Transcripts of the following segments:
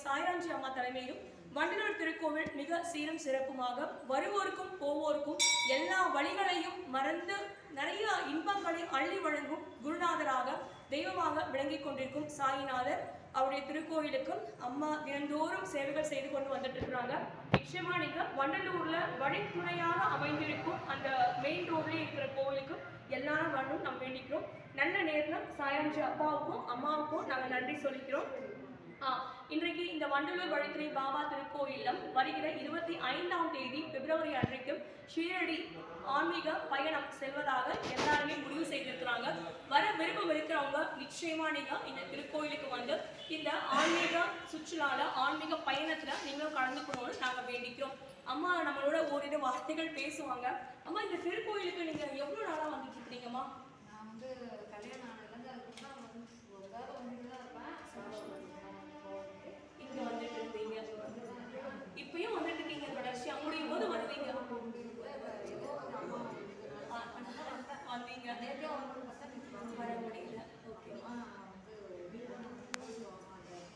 சாய்ராஞ்சி அம்மா தலைமையிலும் வண்டலூர் திருக்கோவில் மிக சீரும் சிறப்புமாக வருவோருக்கும் போவோருக்கும் எல்லா வழிகளையும் மறந்து நிறைய இன்பங்களை அள்ளி வழங்கும் குருநாதராக தெய்வமாக விளங்கிக் கொண்டிருக்கும் சாயிநாதர் அவருடைய திருக்கோயிலுக்கும் அம்மா தினந்தோறும் சேவைகள் செய்து கொண்டு வந்துட்டு இருக்கிறாங்க நிச்சயமா நீங்க வண்டலூர்ல வழித்துணையாக அமைந்திருக்கும் அந்த மெயின் ரோட்ல இருக்கிற கோவிலுக்கு எல்லாரும் வரணும் நம்ம வேண்டிக்கிறோம் நல்ல நேரம் சாயராஜி அப்பாவுக்கும் அம்மாவுக்கும் நாங்க நன்றி சொல்லிக்கிறோம் ஆ, இன்றைக்கு இந்த வண்டலூர் வழித்துறை பாபா திருக்கோயிலம் வருகிற இருபத்தி ஐந்தாம் தேதி பிப்ரவரி அன்றைக்கு ஷீரடி ஆன்மீக பயணம் செல்வதாக எல்லாருமே முடிவு செய்திருக்கிறாங்க வர விருப்பம் இருக்கிறவங்க நிச்சயமா நீங்க இந்த திருக்கோயிலுக்கு வந்து இந்த ஆன்மீக சுற்றுலால ஆன்மீக பயணத்துல நீங்களும் கலந்துக்கணும்னு நாங்க வேண்டிக்கிறோம் அம்மா நம்மளோட ஓரிரு வார்த்தைகள் பேசுவாங்க அம்மா இந்த திருக்கோயிலுக்கு நீங்க எவ்வளவு நாளா வந்துட்டு இருக்கீங்கம்மா நான் வந்து கல்யாணம் ஆனதுலேருந்து அதுக்கு முன்னாடி வந்து ஒரு தடவை வந்துட்டு தான் இருப்பேன் போகுது. இங்க வந்துட்டு இருந்தீங்க இப்பயும் வந்துட்டு இருக்கீங்க தொடர்ச்சியா முடியும் போது வருவீங்க ஏதோ ஒரு அம்மா வந்ததுனால ஆ, வந்தீங்க நேற்றே வந்து பார்த்தா நீ வர முடியல ஓகே அம்மா வந்து வீடு வந்து போயிடுவாங்க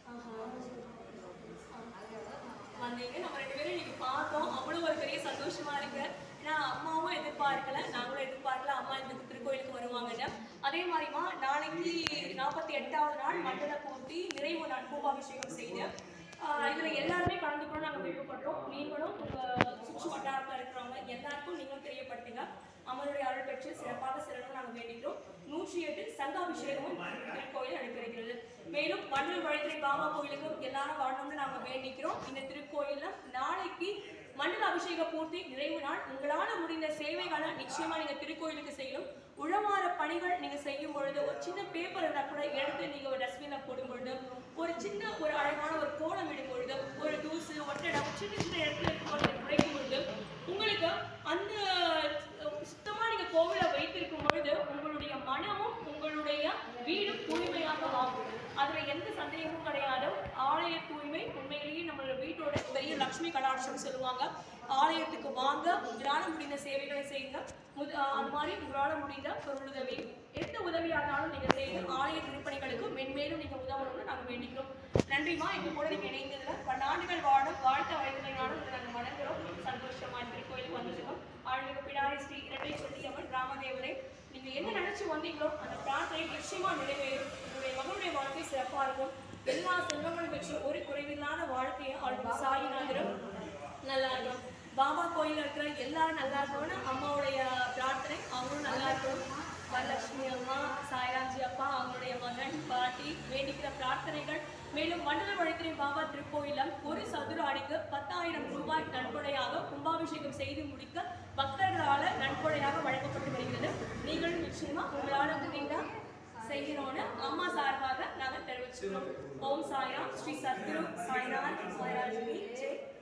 அதுக்காக நான் வந்தீங்க நம்ம ரெண்டு பேரும் இன்னைக்கு பார்த்தோம் அவ்வளவு ஒரு பெரிய சந்தோஷமா இருக்கு ஏன்னா அம்மாவும் எதிர்பார்க்கல நாங்களும் எதிர்பார்க்கல அம்மா இந்த திருக்கோயிலுக்கு வருவாங்கன்னு அதே மாதிரிமா நாளைக்கு நாற்பத்தி எட்டாவது நாள் மண்டல பூர்த்தி நிறைவு நாள் கும்பாபிஷேகம் செய்து ஆஹ் இதுல எல்லாருமே கலந்துக்கணும் நாங்க விருப்பப்படுறோம் நீங்களும் உங்க சுற்று வட்டாரத்துல இருக்கிறவங்க எல்லாருக்கும் நீங்களும் தெரியப்படுத்துங்க அமருடைய அருள் பெற்று சிறப்பாக செல்லணும் நாங்க வேண்டிக்கிறோம் நூற்றி எட்டு சங்காபிஷேகமும் திருக்கோயில் நடைபெறுகிறது மேலும் மண்டல் வழித்துறை பாபா கோயிலுக்கும் எல்லாரும் வரணும்னு நாங்க வேண்டிக்கிறோம் இந்த திருக்கோயில்ல நாளைக்கு மண்டல அபிஷேக பூர்த்தி நிறைவு நாள் உங்களால முடிந்த சேவைகளை நிச்சயமா நீங்க திருக்கோயிலுக்கு செய்யணும் உழவார பணிகள் நீங்க செய்யும் பொழுது ஒரு சின்ன பேப்பர் இருந்தா கூட எடுத்து நீங்க ஒரு டஸ்ட்பின்ல போடும் பொழுது ஒரு சின்ன ஒரு அழகான ஒரு கோலம் இடும் பொழுது ஒரு தூசு ஒட்டடம் சின்ன சின்ன இடத்துல இருக்கிற குறைக்கும் பொழுது உங்களுக்கு அந்த அஹ், சுத்தமா நீங்க கோவில வைத்திருக்கும் பொழுது உங்களுடைய மனமும் உங்களுடைய வீடும் தூய்மையாக ஆகும் அதுல எந்த சந்தேகமும் கிடையாது ஆலய தூய்மை உண்மையிலேயே நம்மளோட வீட்டோட பெரிய லக்ஷ்மி கடாட்சம் சொல்லுவாங்க ஆலயத்துக்கு வாங்க உங்களால முடிந்த சேவைகளை செய்யுங்க முத அஹ், அந்த மாதிரி உங்களால முடிந்த பொருளுதவி எந்த உதவியா இருந்தாலும் நீங்க செய்து ஆலய திருப்பணிகளுக்கு மென்மேலும் நீங்க உதவணும்னு நாங்க வேண்டிக்கிறோம் நன்றிமா எங்க கூட நீங்க இணைந்ததுல பன்னாண்டுகள் வாழும் வாழ்த்த வயதினாலும் நாங்க வணங்குறோம் சந்தோஷமா இந்த கோயிலுக்கு வந்திருக்கோம் ஆளுநர் பிடாரி ஸ்ரீ இரட்டை சொல்லியம்மன் ராமதேவரே நீங்க என்ன நினைச்சு வந்தீங்களோ அந்த பிரார்த்தனை நிச்சயமா நிறைவேறும் உங்களுடைய மகளுடைய வாழ்க்கை சிறப்பா இருக்கும் எல்லா செல்வங்களும் பெற்று ஒரு குறைவில்லாத வாழ்க்கையை ஆளுநர் சாயிநாதரும் நல்லா இருக்கும் பாபா கோயில்ல இருக்கிற எல்லாரும் நல்லா இருக்கணும்னு அம்மாவுடைய பிரார்த்தனை அவங்களும் நல்லா இருக்கணும் வரலட்சுமி அம்மா சாய்ராஜி அப்பா அவங்களுடைய மகன் பாட்டி வேண்டிக்கிற பிரார்த்தனைகள் மேலும் மண்டல வழித்துறை பாபா திருக்கோயிலம் ஒரு சதுர அடிக்கு பத்தாயிரம் ரூபாய் நன்கொடையாக கும்பாபிஷேகம் செய்து முடிக்க பக்தர்களால நன்கொடையாக வழங்கப்பட்டு வருகிறது நீங்களும் நிச்சயமா உங்களால முடிந்தா செய்கிறோன்னு அம்மா சார்பாக நாங்கள் தெரிவிச்சுக்கிறோம் ஓம் சாய்ராம் ஸ்ரீ சத்குரு சாய்நாத் சாய்ராஜி ஜெய்